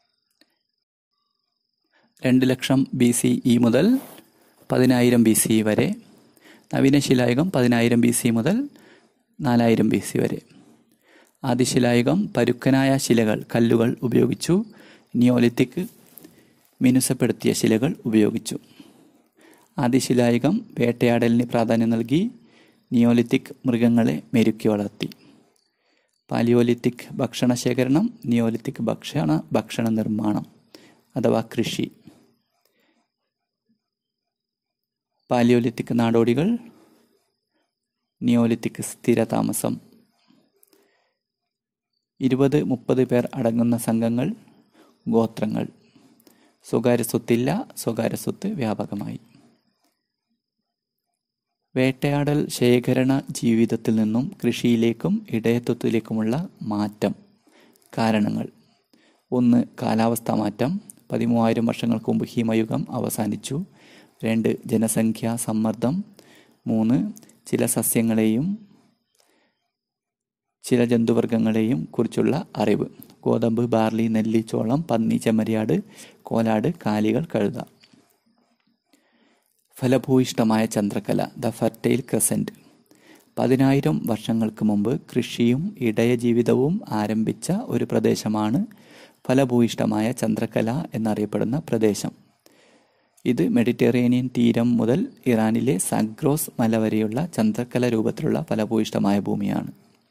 രണ്ട് ലക്ഷം ബി സി ഇ മുതൽ പതിനായിരം ബി സി വരെ നവീന ശിലായുഗം പതിനായിരം ബി സി മുതൽ നാലായിരം ബി സി വരെ ആദിശിലായുഗം പരുക്കനായ ശിലകൾ കല്ലുകൾ ഉപയോഗിച്ചു നിയോലിത്തിക് മിനുസപ്പെടുത്തിയ ശിലകൾ ഉപയോഗിച്ചു ആദിശിലായുഗം വേട്ടയാടലിന് പ്രാധാന്യം നൽകി നിയോലിത്തിക് മൃഗങ്ങളെ മെരുക്കി വളർത്തി പാലിയോലിത്തിക് ഭക്ഷണ ശേഖരണം നിയോലിത്തിക് ഭക്ഷണ ഭക്ഷണ നിർമ്മാണം അഥവാ കൃഷി പാലിയോലിത്തിക് നാടോടികൾ നിയോലിത്തിക് സ്ഥിരതാമസം ഇരുപത് മുപ്പത് പേർ അടങ്ങുന്ന സംഘങ്ങൾ ഗോത്രങ്ങൾ സ്വകാര്യ സ്വത്തില്ല സ്വകാര്യ സ്വത്ത് വ്യാപകമായി വേട്ടയാടൽ ശേഖരണ ജീവിതത്തിൽ നിന്നും കൃഷിയിലേക്കും ഇടയത്വത്തിലേക്കുമുള്ള മാറ്റം കാരണങ്ങൾ ഒന്ന് കാലാവസ്ഥാ മാറ്റം പതിമൂവായിരം വർഷങ്ങൾക്ക് മുമ്പ് ഹിമയുഗം അവസാനിച്ചു രണ്ട് ജനസംഖ്യാ സമ്മർദ്ദം മൂന്ന് ചില സസ്യങ്ങളെയും ചില ജന്തുവർഗങ്ങളെയും കുറിച്ചുള്ള അറിവ് ഗോതമ്പ് ബാർലി നെല്ലി ചോളം പന്നി ചെമ്മരിയാട് കോലാട് കാലികൾ കഴുത ഫലഭൂയിഷ്ടമായ ചന്ദ്രകല ദ ഫെർട്ടൈൽ ക്രസൻറ്റ് പതിനായിരം വർഷങ്ങൾക്ക് മുമ്പ് കൃഷിയും ഇടയജീവിതവും ആരംഭിച്ച ഒരു പ്രദേശമാണ് ഫലഭൂയിഷ്ടമായ ചന്ദ്രകല എന്നറിയപ്പെടുന്ന പ്രദേശം ഇത് മെഡിറ്ററേനിയൻ തീരം മുതൽ ഇറാനിലെ സഗ്രോസ് മല വരെയുള്ള ചന്ദ്രകല രൂപത്തിലുള്ള ഫലഭൂയിഷ്ടമായ ഭൂമിയാണ്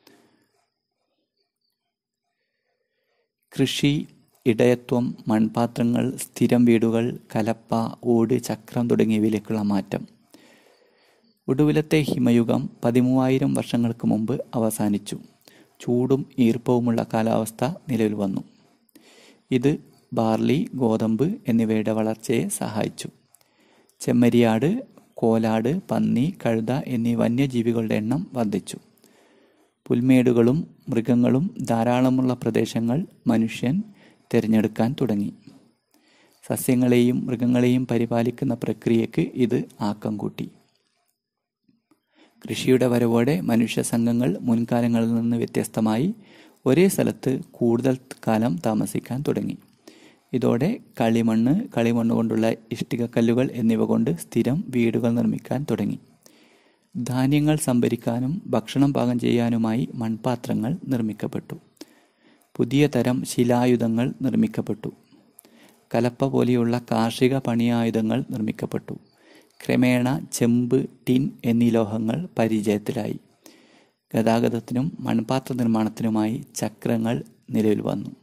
കൃഷി ഇടയത്വം മൺപാത്രങ്ങൾ സ്ഥിരം വീടുകൾ കലപ്പ ഓട് ചക്രം തുടങ്ങിയവയിലേക്കുള്ള മാറ്റം ഒടുവിലത്തെ ഹിമയുഗം പതിമൂവായിരം വർഷങ്ങൾക്ക് മുമ്പ് അവസാനിച്ചു ചൂടും ഈർപ്പവുമുള്ള കാലാവസ്ഥ നിലവിൽ വന്നു ഇത് ബാർലി ഗോതമ്പ് എന്നിവയുടെ വളർച്ചയെ സഹായിച്ചു ചെമ്മരിയാട് കോലാട് പന്നി കഴുത എന്നീ വന്യജീവികളുടെ എണ്ണം വർദ്ധിച്ചു പുൽമേടുകളും മൃഗങ്ങളും ധാരാളമുള്ള പ്രദേശങ്ങൾ മനുഷ്യൻ തിരഞ്ഞെടുക്കാൻ തുടങ്ങി സസ്യങ്ങളെയും മൃഗങ്ങളെയും പരിപാലിക്കുന്ന പ്രക്രിയക്ക് ഇത് ആക്കം കൂട്ടി കൃഷിയുടെ വരവോടെ മനുഷ്യ സംഘങ്ങൾ മുൻകാലങ്ങളിൽ നിന്ന് വ്യത്യസ്തമായി ഒരേ സ്ഥലത്ത് കൂടുതൽ കാലം താമസിക്കാൻ തുടങ്ങി ഇതോടെ കളിമണ്ണ് കളിമണ്ണ് കൊണ്ടുള്ള ഇഷ്ടികക്കല്ലുകൾ എന്നിവ കൊണ്ട് സ്ഥിരം വീടുകൾ നിർമ്മിക്കാൻ തുടങ്ങി ധാന്യങ്ങൾ സംഭരിക്കാനും ഭക്ഷണം പാകം ചെയ്യാനുമായി മൺപാത്രങ്ങൾ നിർമ്മിക്കപ്പെട്ടു പുതിയ തരം ശിലായുധങ്ങൾ നിർമ്മിക്കപ്പെട്ടു കലപ്പ പോലെയുള്ള കാർഷിക പണിയായുധങ്ങൾ നിർമ്മിക്കപ്പെട്ടു ക്രമേണ ചെമ്പ് ടിൻ എന്നീ ലോഹങ്ങൾ പരിചയത്തിലായി ഗതാഗതത്തിനും മൺപാത്ര നിർമ്മാണത്തിനുമായി ചക്രങ്ങൾ നിലവിൽ വന്നു